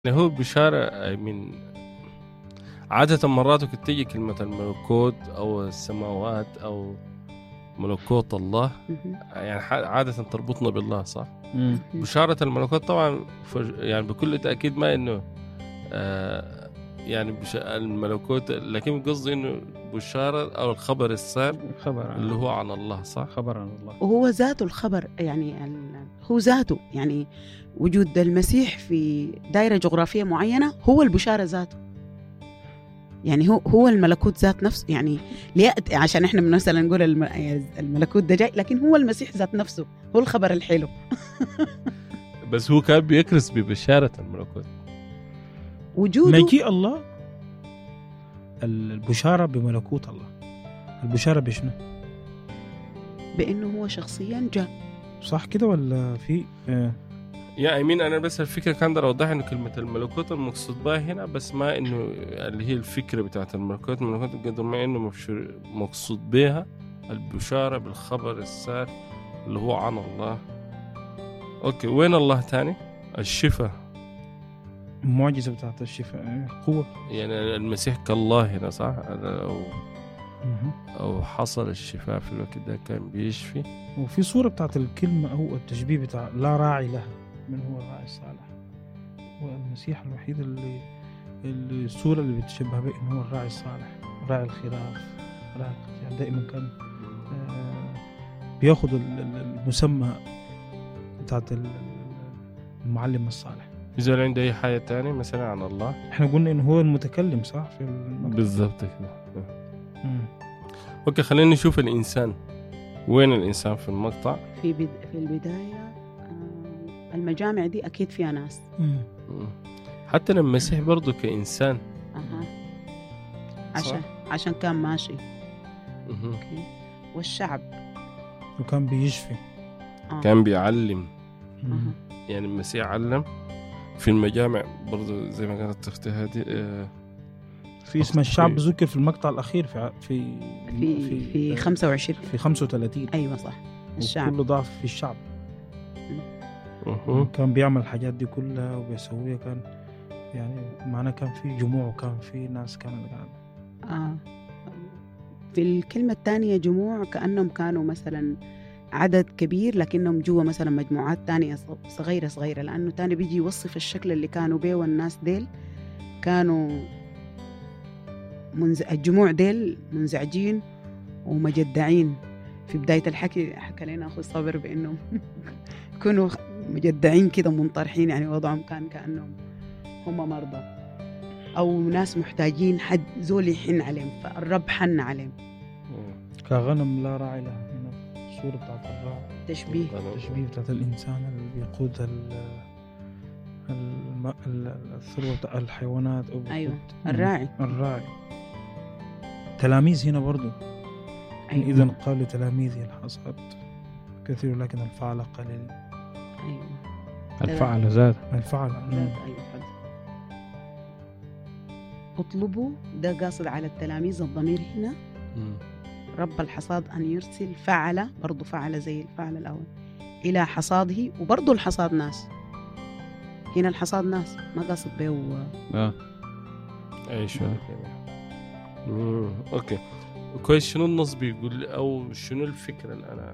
يعني هو بشارة من عادة مرات كنت تيجي كلمة الملكوت أو السماوات أو ملكوت الله مهم. يعني ح- عادة تربطنا بالله صح؟ مم. بشارة الملكوت طبعا فج- يعني بكل تأكيد ما إنه آه يعني بش... الملكوت لكن قصدي إنه بشارة أو الخبر السار خبر عن اللي هو عن الله صح؟ خبر عن الله وهو ذاته الخبر يعني ال- هو ذاته يعني وجود المسيح في دائرة جغرافية معينة هو البشارة ذاته يعني هو هو الملكوت ذات نفسه يعني ليأتي عشان احنا مثلا نقول الم- الملكوت ده جاي لكن هو المسيح ذات نفسه هو الخبر الحلو بس هو كان بيكرس ببشارة الملكوت وجوده مجيء الله البشارة بملكوت الله البشارة بشنو؟ بانه هو شخصيا جاء صح كده ولا في آه. يا امين انا بس الفكره كان بدي اوضح انه كلمه الملكوت المقصود بها هنا بس ما انه اللي هي الفكره بتاعت الملكوت الملكوت قدر ما انه مبشر- مقصود بها البشاره بالخبر السار اللي هو عن الله اوكي وين الله تاني الشفاء المعجزة بتاعت الشفاء آه. قوة يعني المسيح كالله هنا صح او مهم. او حصل الشفاء في الوقت ده كان بيشفي وفي صورة بتاعت الكلمة أو التشبيه بتاع لا راعي لها من هو الراعي الصالح هو المسيح الوحيد اللي, اللي الصورة اللي بتشبه به إنه هو الراعي الصالح راعي الخراف راعي يعني دائما كان آه، بياخد ال- ال- المسمى بتاعت ال- المعلم الصالح إذا عنده أي حاجة تانية مثلا عن الله احنا قلنا إنه هو المتكلم صح في المقطع بالضبط كده مم. اوكي خلينا نشوف الانسان وين الانسان في المقطع في بد... في البدايه آه، المجامع دي اكيد فيها ناس مم. مم. حتى لما المسيح برضه كانسان أها. عشان عشان كان ماشي مهم. أوكي. والشعب وكان بيشفي آه. كان بيعلم مم. أها. يعني المسيح علم في المجامع برضه زي ما قالت اختي هذه آه، في اسم الشعب ذكر في المقطع الأخير في في في في 25 في 35 ايوه صح الشعب كله ضعف في الشعب مهم. كان بيعمل الحاجات دي كلها وبيسويها كان يعني معناه كان في جموع وكان في ناس كانت قاعدة آه. في الكلمة الثانية جموع كأنهم كانوا مثلا عدد كبير لكنهم جوا مثلا مجموعات تانية ص- صغيرة صغيرة لأنه تاني بيجي يوصف الشكل اللي كانوا بيه والناس ديل كانوا منز... الجموع ديل منزعجين ومجدعين في بداية الحكي حكى لنا أخو صابر بأنهم كانوا مجدعين كده منطرحين يعني وضعهم كان كأنهم هم مرضى أو ناس محتاجين حد زول يحن عليهم فالرب حن عليهم مم. كغنم لا راعي لها هنا الصورة بتاعت الراعي تشبيه التشبيه بتاعت الإنسان اللي بيقود ال الم- ال- الثروة بتاع الحيوانات أو بيقود- أيوة مم. الراعي الراعي تلاميذ هنا برضو أيوة. إذا قال لتلاميذه الحصاد كثير لكن الفعل قليل أيوة الفعل زاد الفعل ذات أيوة حد. اطلبوا ده قاصد على التلاميذ الضمير هنا مم. رب الحصاد أن يرسل فعل برضو فعل زي الفعل الأول إلى حصاده وبرضو الحصاد ناس هنا الحصاد ناس ما قاصد به آه. اي شو مم. اوكي كويس شنو النص بيقول لي او شنو الفكره اللي انا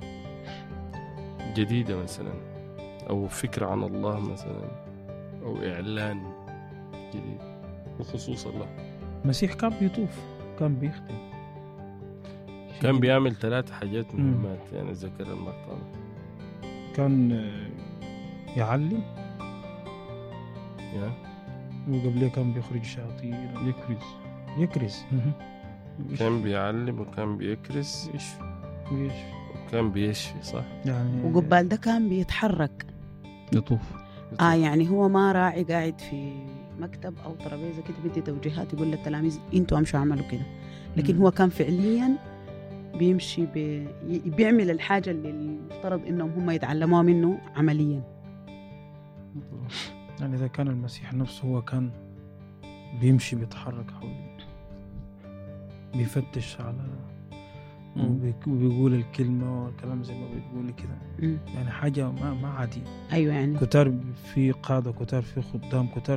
جديده مثلا او فكره عن الله مثلا او اعلان جديد بخصوص الله المسيح كان بيطوف كان بيخدم كان بيعمل ثلاث حاجات مم. مهمات يعني ذكر المقطع ده. كان آه، يعلم يا وقبليه كان بيخرج شياطين يكرز يكرز كان بيعلم وكان بيكرس يشفي ويشفي وكان بيشفي صح يعني وقبال ده كان بيتحرك يطوف آه يعني هو ما راعي قاعد في مكتب أو ترابيزة كده بدي توجيهات يقول للتلاميذ أنتوا أمشوا اعملوا كده لكن مم. هو كان فعليا بيمشي بي... بيعمل الحاجة اللي المفترض إنهم هم يتعلموها منه عمليا يعني إذا كان المسيح نفسه هو كان بيمشي بيتحرك حول بيفتش على مم. وبيك- وبيقول الكلمة والكلام زي ما بتقولي كده مم. يعني حاجة ما ما عادي ايوه يعني كتار في قادة كتار في خدام كتار